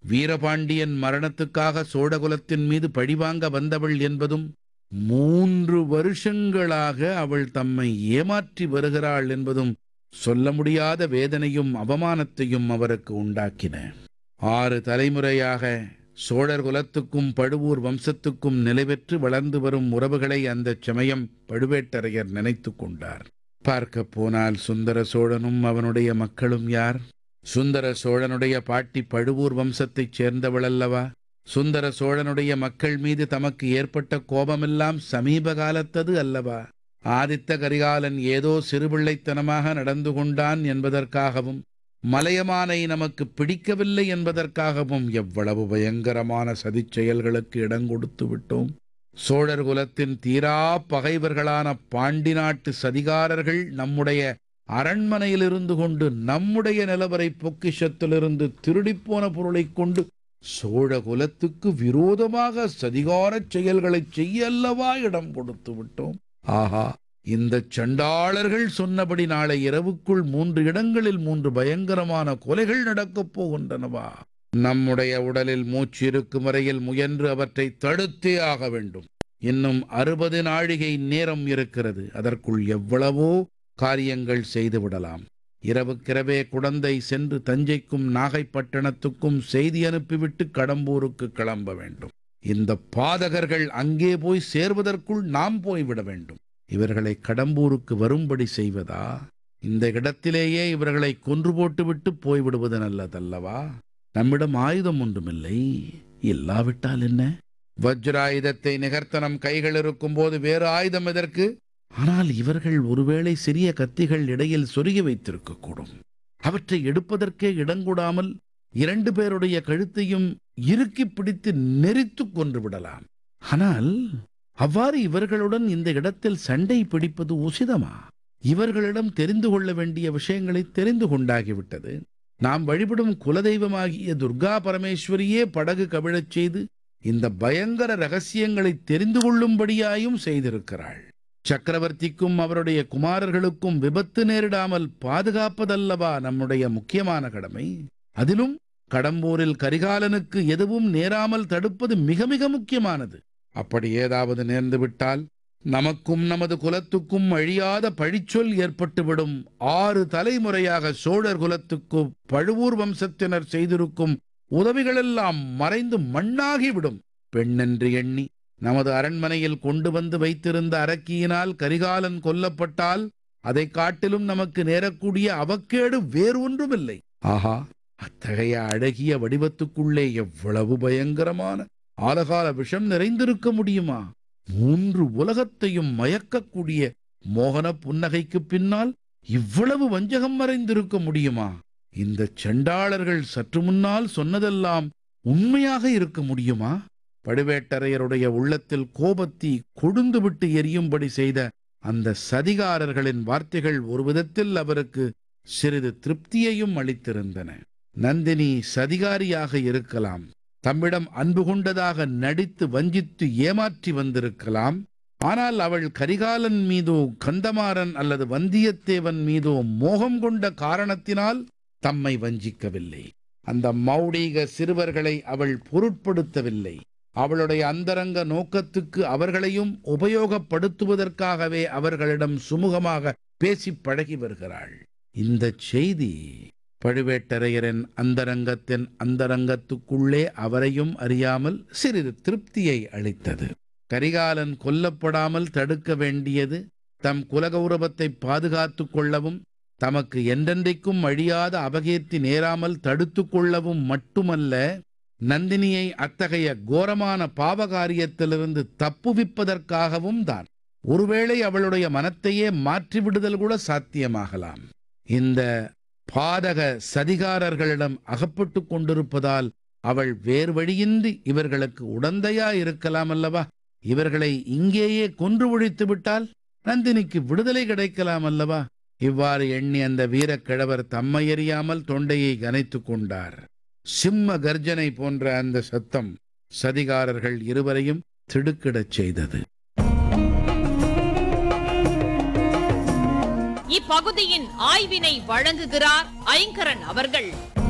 வீரபாண்டியன் மரணத்துக்காக சோழகுலத்தின் மீது பழிவாங்க வந்தவள் என்பதும் மூன்று வருஷங்களாக அவள் தம்மை ஏமாற்றி வருகிறாள் என்பதும் சொல்ல முடியாத வேதனையும் அவமானத்தையும் அவருக்கு உண்டாக்கின ஆறு தலைமுறையாக சோழர் குலத்துக்கும் பழுவூர் வம்சத்துக்கும் நிலைபெற்று வளர்ந்து வரும் உறவுகளை அந்தச் சமயம் பழுவேட்டரையர் நினைத்துக் கொண்டார் பார்க்கப் போனால் சுந்தர சோழனும் அவனுடைய மக்களும் யார் சுந்தர சோழனுடைய பாட்டி பழுவூர் வம்சத்தைச் சேர்ந்தவளல்லவா சுந்தர சோழனுடைய மக்கள் மீது தமக்கு ஏற்பட்ட கோபமெல்லாம் சமீப காலத்தது அல்லவா ஆதித்த கரிகாலன் ஏதோ சிறுபிள்ளைத்தனமாக நடந்து கொண்டான் என்பதற்காகவும் மலையமானை நமக்கு பிடிக்கவில்லை என்பதற்காகவும் எவ்வளவு பயங்கரமான சதிச் செயல்களுக்கு இடம் கொடுத்து விட்டோம் சோழர் குலத்தின் தீரா பகைவர்களான பாண்டி நாட்டு சதிகாரர்கள் நம்முடைய அரண்மனையிலிருந்து கொண்டு நம்முடைய நிலவரை பொக்கிஷத்திலிருந்து திருடிப்போன பொருளைக் கொண்டு சோழ குலத்துக்கு விரோதமாக சதிகாரச் செயல்களைச் செய்ய அல்லவா இடம் கொடுத்து விட்டோம் ஆஹா இந்த சண்டாளர்கள் சொன்னபடி நாளை இரவுக்குள் மூன்று இடங்களில் மூன்று பயங்கரமான கொலைகள் நடக்கப் போகின்றனவா நம்முடைய உடலில் மூச்சு இருக்கும் வரையில் முயன்று அவற்றை தடுத்தே ஆக வேண்டும் இன்னும் அறுபது நாழிகை நேரம் இருக்கிறது அதற்குள் எவ்வளவோ காரியங்கள் செய்து விடலாம் இரவுக்கிரவே குடந்தை சென்று தஞ்சைக்கும் நாகைப்பட்டினத்துக்கும் செய்தி அனுப்பிவிட்டு கடம்பூருக்கு கிளம்ப வேண்டும் இந்த பாதகர்கள் அங்கே போய் சேர்வதற்குள் நாம் போய்விட வேண்டும் இவர்களை கடம்பூருக்கு வரும்படி செய்வதா இந்த இடத்திலேயே இவர்களை கொன்று போட்டுவிட்டு போய்விடுவது நல்லதல்லவா நம்மிடம் ஆயுதம் ஒன்றுமில்லை இல்லாவிட்டால் என்ன வஜ்ராயுதத்தை நிகர்த்த நம் கைகள் இருக்கும்போது வேறு ஆயுதம் எதற்கு ஆனால் இவர்கள் ஒருவேளை சிறிய கத்திகள் இடையில் சொருகி வைத்திருக்கக்கூடும் அவற்றை எடுப்பதற்கே இடங்கூடாமல் இரண்டு பேருடைய கழுத்தையும் இறுக்கி பிடித்து நெரித்துக் கொன்று விடலாம் ஆனால் அவ்வாறு இவர்களுடன் இந்த இடத்தில் சண்டை பிடிப்பது உசிதமா இவர்களிடம் தெரிந்து கொள்ள வேண்டிய விஷயங்களை தெரிந்து கொண்டாகிவிட்டது நாம் வழிபடும் குலதெய்வமாகிய துர்கா பரமேஸ்வரியே படகு கவிழச் செய்து இந்த பயங்கர ரகசியங்களை தெரிந்து கொள்ளும்படியாயும் செய்திருக்கிறாள் சக்கரவர்த்திக்கும் அவருடைய குமாரர்களுக்கும் விபத்து நேரிடாமல் பாதுகாப்பதல்லவா நம்முடைய முக்கியமான கடமை அதிலும் கடம்பூரில் கரிகாலனுக்கு எதுவும் நேராமல் தடுப்பது மிக மிக முக்கியமானது அப்படி ஏதாவது நேர்ந்து விட்டால் நமக்கும் நமது குலத்துக்கும் அழியாத பழிச்சொல் ஏற்பட்டுவிடும் ஆறு தலைமுறையாக சோழர் குலத்துக்கு பழுவூர் வம்சத்தினர் செய்திருக்கும் உதவிகளெல்லாம் மறைந்து மண்ணாகிவிடும் பெண்ணென்று எண்ணி நமது அரண்மனையில் கொண்டு வந்து வைத்திருந்த அரக்கியினால் கரிகாலன் கொல்லப்பட்டால் அதைக் காட்டிலும் நமக்கு நேரக்கூடிய அவக்கேடு வேறு ஒன்றுமில்லை ஆஹா அத்தகைய அழகிய வடிவத்துக்குள்ளே எவ்வளவு பயங்கரமான ஆலகால விஷம் நிறைந்திருக்க முடியுமா மூன்று உலகத்தையும் மயக்கக்கூடிய மோகன புன்னகைக்கு பின்னால் இவ்வளவு வஞ்சகம் மறைந்திருக்க முடியுமா இந்த செண்டாளர்கள் சற்று முன்னால் சொன்னதெல்லாம் உண்மையாக இருக்க முடியுமா பழுவேட்டரையருடைய உள்ளத்தில் கோபத்தி கொழுந்துவிட்டு எரியும்படி செய்த அந்த சதிகாரர்களின் வார்த்தைகள் ஒரு விதத்தில் அவருக்கு சிறிது திருப்தியையும் அளித்திருந்தன நந்தினி சதிகாரியாக இருக்கலாம் தம்மிடம் அன்பு கொண்டதாக நடித்து வஞ்சித்து ஏமாற்றி வந்திருக்கலாம் ஆனால் அவள் கரிகாலன் மீதோ கந்தமாறன் அல்லது வந்தியத்தேவன் மீதோ மோகம் கொண்ட காரணத்தினால் தம்மை வஞ்சிக்கவில்லை அந்த மௌடீக சிறுவர்களை அவள் பொருட்படுத்தவில்லை அவளுடைய அந்தரங்க நோக்கத்துக்கு அவர்களையும் உபயோகப்படுத்துவதற்காகவே அவர்களிடம் சுமூகமாக பேசி பழகி வருகிறாள் இந்த செய்தி பழுவேட்டரையரின் அந்தரங்கத்தின் அந்தரங்கத்துக்குள்ளே அவரையும் அறியாமல் சிறிது திருப்தியை அளித்தது கரிகாலன் கொல்லப்படாமல் தடுக்க வேண்டியது தம் குலகௌரவத்தை பாதுகாத்துக் கொள்ளவும் தமக்கு என்றென்றைக்கும் அழியாத அபகீர்த்தி நேராமல் தடுத்துக் கொள்ளவும் மட்டுமல்ல நந்தினியை அத்தகைய கோரமான பாவகாரியத்திலிருந்து தப்புவிப்பதற்காகவும் தான் ஒருவேளை அவளுடைய மனத்தையே மாற்றிவிடுதல் கூட சாத்தியமாகலாம் இந்த பாதக சதிகாரர்களிடம் அகப்பட்டு கொண்டிருப்பதால் அவள் வேறு வழியின்றி இவர்களுக்கு உடந்தையா இருக்கலாம் அல்லவா இவர்களை இங்கேயே கொன்று ஒழித்து விட்டால் நந்தினிக்கு விடுதலை கிடைக்கலாம் அல்லவா இவ்வாறு எண்ணி அந்த வீரக்கிழவர் தம்மை எறியாமல் தொண்டையை கனைத்துக் கொண்டார் சிம்ம கர்ஜனை போன்ற அந்த சத்தம் சதிகாரர்கள் இருவரையும் திடுக்கிடச் செய்தது இப்பகுதியின் ஆய்வினை வழங்குகிறார் ஐங்கரன் அவர்கள்